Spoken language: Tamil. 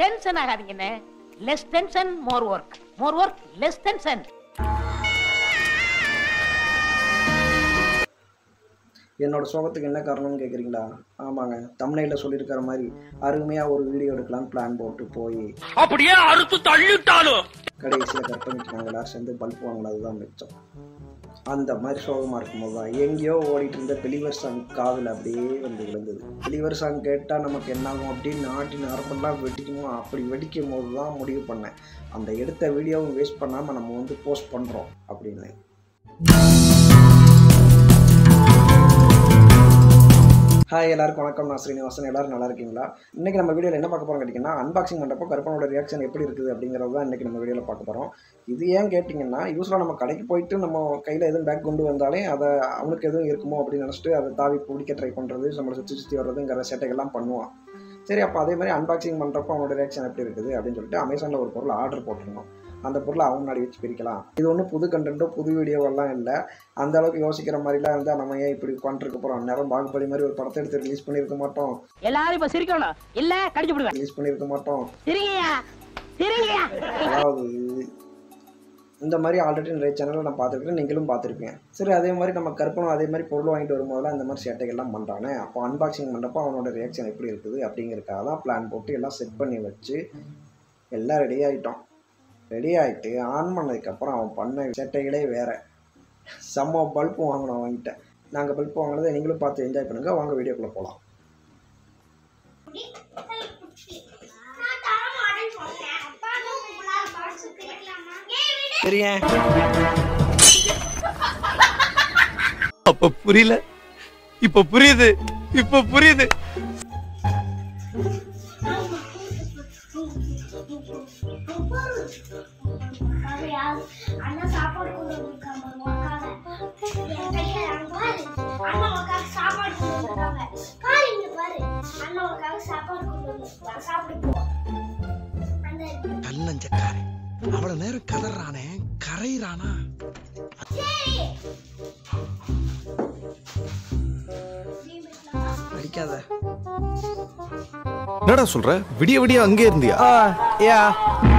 டென்ஷன் ஆகாதீங்கண்ணே less tension more work more work less tension என்னோட சோகத்துக்கு என்ன காரணம்னு கேட்குறீங்களா ஆமாங்க தமிழ்நில சொல்லியிருக்கிற மாதிரி அருமையாக ஒரு வீடியோ எடுக்கலாம்னு பிளான் போட்டு போய் அப்படியே அறுத்து தள்ளிட்டாலும் கடைசியில் கற்பனைக்கு நாங்கள் எல்லாரும் சேர்ந்து பல்ப் வாங்கினது தான் மிச்சம் அந்த மாதிரி சோகமாக இருக்கும்போது தான் எங்கேயோ ஓடிட்டு இருந்த பிலிவர் சாங் காதில் அப்படியே வந்து விழுந்தது பிலிவர் சாங் கேட்டால் நமக்கு என்ன ஆகும் அப்படின்னு நாட்டி நரம்பெல்லாம் வெடிக்குமோ அப்படி வெடிக்கும் போது தான் முடிவு பண்ணேன் அந்த எடுத்த வீடியோவை வேஸ்ட் பண்ணாமல் நம்ம வந்து போஸ்ட் பண்ணுறோம் அப்படின்னு ஹாய் எல்லாருக்கும் வணக்கம் நான் ஸ்ரீனிவாசன் எல்லாரும் நல்லா இருக்கீங்களா இன்றைக்கி நம்ம வீடியோவில் என்ன பார்க்க போகிறோம் கேட்டிங்கன்னா அன்பாக்சிங் பண்ணுறப்போ கருப்பனோட ரியாக்ஷன் எப்படி இருக்குது அப்படிங்கிறது தான் இன்றைக்கி நம்ம வீடியோவில் பார்க்க போகிறோம் இது ஏன் கேட்டிங்கன்னா யூஸ்வலாக நம்ம கடைக்கு போயிட்டு நம்ம கையில் எதுவும் பேக் கொண்டு வந்தாலே அதை அவனுக்கு எதுவும் இருக்குமோ அப்படின்னு நினச்சிட்டு அதை தாவி பிடிக்க ட்ரை பண்ணுறது நம்மளை சுற்றி சுற்றி வர்றதுங்கிற சேட்டைகள்லாம் பண்ணுவான் சரி அப்போ அதே மாதிரி அன்பாக்சிங் பண்ணுறப்போ அவனோட ரியாக்ஷன் எப்படி இருக்குது அப்படின்னு சொல்லிட்டு அமேசானில் ஒரு பொருள் ஆர்டர் போட்டிருந்தோம் அந்த பொருளை அவன் முன்னாடி வச்சு பிரிக்கலாம் இது ஒன்றும் புது கண்டென்ட்டோ புது வீடியோவெல்லாம் இல்லை அந்த அளவுக்கு யோசிக்கிற மாதிரிலாம் இருந்தால் நம்ம ஏன் இப்படி உட்காந்துருக்க போகிறோம் நேரம் பாகுபலி மாதிரி ஒரு படத்தை எடுத்து ரிலீஸ் பண்ணியிருக்க மாட்டோம் எல்லாரும் இப்ப சிரிக்கணும் இல்ல கடிச்சு விடுவேன் ரிலீஸ் பண்ணியிருக்க மாட்டோம் சிரிங்கயா சிரிங்கயா அதாவது இந்த மாதிரி ஆல்ரெடி நிறைய சேனலில் நான் பார்த்துருக்கேன் நீங்களும் பார்த்துருப்பீங்க சரி அதே மாதிரி நம்ம கற்பனும் அதே மாதிரி பொருள் வாங்கிட்டு வரும்போதெல்லாம் இந்த மாதிரி சேட்டைகள்லாம் பண்ணுறானே அப்போ அன்பாக்சிங் பண்ணுறப்போ அவனோட ரியாக்ஷன் எப்படி இருக்குது அப்படிங்கிறதுக்காக தான் பிளான் போட்டு எல்லாம் செட் பண்ணி வச்சு எல்லாம் ரெடி ஆகிட்டோம் ரெடி ஆகிட்டு ஆன் பண்ணதுக்கப்புறம் அவன் பண்ண சேட்டைகளே வேறு செம்ம பல்ப் வாங்கினோம் வாங்கிட்டேன் நாங்கள் பல்ப் வாங்கினதை நீங்களும் பார்த்து என்ஜாய் பண்ணுங்கள் வாங்க வீடியோக்குள்ளே போகலாம் நான் தர மாட்டேன்னு சொன்னேன். அப்பா தான் உங்களால box பிரிக்கலாமா? ஏய் விடு. சரியா அப்ப புரியல இப்ப புரியுது இப்ப புரியுது அப்படியா? அண்ணா சாப்பாடு கொண்டு வந்திருக்காங்க உனக்காக. என் கையில அங்க பாரு. அண்ணா உனக்காக சாப்பாடு கொண்டு வந்திருக்காங்க. பாரு இங்க பாரு. அண்ணா உனக்காக சாப்பாடு கொண்டு வந்திருக்காங்க. சாப்பிடு போ. அந்த கல்லஞ்சக்காரன் அவ்வளவு நேரம் கதறானே கரையிறானா சரி. அடிக்காத என்னடா சொல்ற விடிய விடிய அங்கே இருந்தியா யா